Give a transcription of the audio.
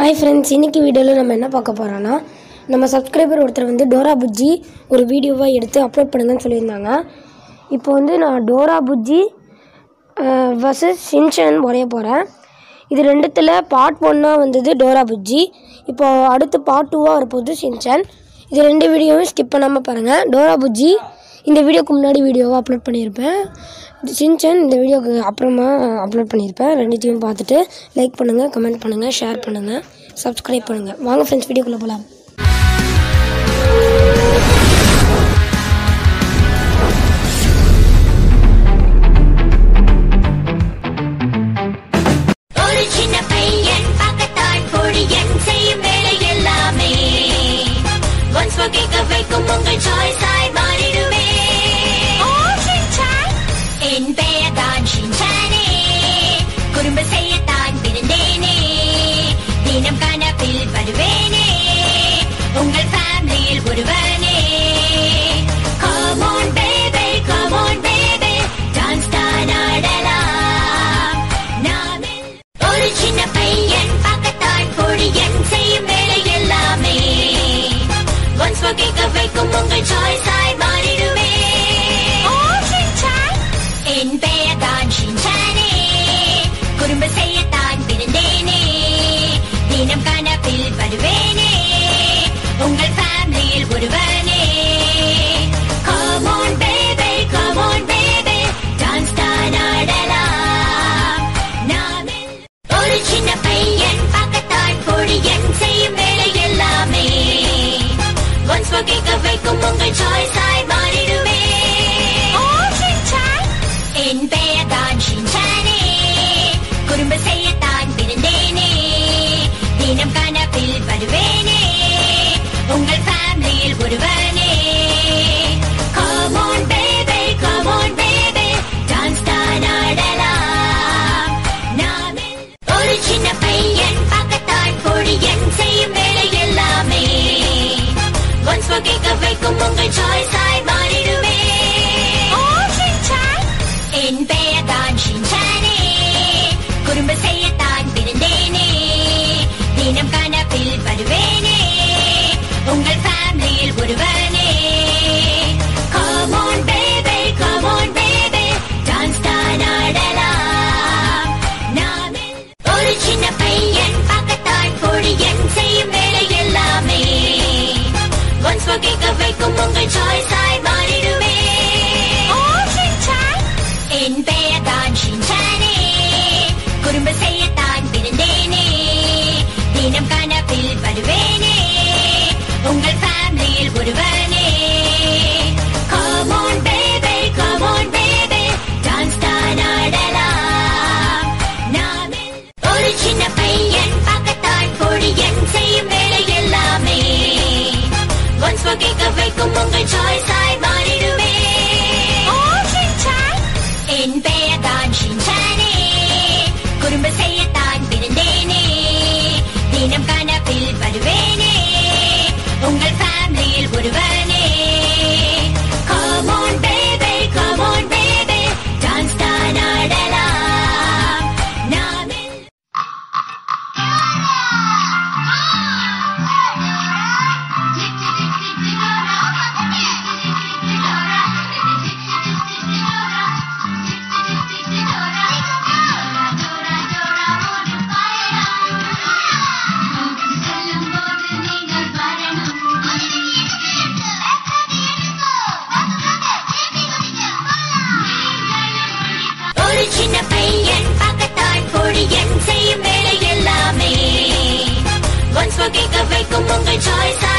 hi friends இன்னைக்கு வீடியோவில் நம்ம என்ன பார்க்க போகிறோன்னா நம்ம சப்ஸ்கிரைபர் ஒருத்தர் வந்து டோரா புஜ்ஜி ஒரு வீடியோவாக எடுத்து அப்லோட் பண்ணுங்கன்னு சொல்லியிருந்தாங்க இப்போ வந்து நான் டோரா புஜ்ஜி வர்சஸ் சின்சன் வரைய போகிறேன் இது ரெண்டுத்தில் பார்ட் ஒன்னாக வந்தது டோரா புஜ்ஜி இப்போ அடுத்து பார்ட் டூவாக வரப்போகுது சின்சன் இது ரெண்டு வீடியோவும் ஸ்கிப் பண்ணாமல் பாருங்கள் டோரா புஜ்ஜி இந்த வீடியோக்கு முன்னாடி வீடியோவை அப்லோட் பண்ணியிருப்பேன் சின்சன் இந்த வீடியோக்கு அப்புறமா அப்லோட் பண்ணியிருப்பேன் ரெண்டுத்தையும் பார்த்துட்டு லைக் பண்ணுங்கள் கமெண்ட் பண்ணுங்கள் ஷேர் பண்ணுங்கள் சப்ஸ்கிரைப் பண்ணுங்கள் வாங்க ஃப்ரெண்ட்ஸ் வீடியோக்குள்ளே போகலாம் ஒரு சின்ன பையன் பார்க்கத்தான் பொடியன் செய்யும் வேலை எல்லாமே ஒன்ஸ் கேட்க வைக்கும் உங்கள் சாய்ஸ் ஆய் மாறிடுமே என் பெயர் தான் ஷின்சானே குறும்பு செய்யத்தான் பிறந்தேனே தினம் கனப்பில் வருவேனே உங்கள் ஃபேமிலியில் ஒருவனே Come on baby, come on baby, dance தான் ஆடலாம் நாமில் ஒரு சின்ன பையன் பார்க்கத்தான் பொடியன் செய்யும் வேலை எல்லாமே ஒன்ஸ் கேட்க வைக்கும் உங்கள் சாய்ஸ் ஆய் மாறிடுவே என் பெயர் தான் ஷின்சானே குறும்பு செய்யத்தான் பிறந்தேனே தினம் கனப்பில் வருவேனே உங்கள் ஃபேமிலியில் ஒருவனே Come on baby, come on baby, dance தான் ஆடலாம் நாமில் ஒரு சின்ன பையன் பார்க்கத்தான் பொடியன் செய்யும் வேலை எல்லாமே ஒன்ஸ் கேட்க வைக்கும் உங்கள் சாய்ஸ் ஆய் மாறிடுவே என் பெயர் தான் ஷின்சானே குறும்பு செய்யத்தான் பிறந்தேனே தினம் கனப்பில் வருவேனே உங்கள் ஃபேமிலியில் ஒருவனே Come on baby, come on baby, dance தான் ஆடலாம் நாமில் ஒரு சின்ன பையன் பார்க்கத்தான் பொடியன் செய்யும் வேலை எல்லாமே ஒன்ஸ் கேட்க வைக்கும் உங்கள் சாய்ஸ் ஆய் மாறிடுவே என் பெயர் தான் ஷின்சானே குறும்பு செய்யத்தான் பிறந்தேனே தினம் கனப்பில் வருவேனே உங்கள் ஃபேமிலியில் ஒருவனே Come on baby, come on baby, dance தான் ஆடலாம் நாமில் ஒரு சின்ன பையன் பார்க்கத்தான் பொடியன் செய்யும் வேலை எல்லாமே ஒன்ஸ் கேட்க வைக்கும் உங்கள் சாய்ஸ் ஆய் மாறிடுவே என் பெயர் தான் ஷின்சானே குறும்பு செய்யத்தான் பிறந்தேனே தினம் கனப்பில் வருவேனே உங்கள் ஃபேமிலியில் ஒருவனே Come on baby, come on baby, dance தான் ஆடலாம் நாமில் ஒரு சின்ன பையன் பார்க்கத்தான் பொடியன் செய்யும் வேலை எல்லாமே ஒன்ஸ் கேட்க வைக்கும் உங்கள் சாய்ஸ் ஆய் மாறிடுவே என் பெயர் தான் ஷின்சானே குறும்பு செய்யத்தான் பிறந்தேனே தினம் கனப்பில் வருவேனே உங்கள் ஃபேமிலியில் ஒருவனே Come on baby, come on baby, dance தான் ஆடலாம் நாமில் ஒரு சின்ன பையன் பார்க்கத்தான் பொடியன் செய்யும் வேலை எல்லாமே ஒன்ஸ் கேட்க வைக்கும் உங்கள் சாய்ஸ்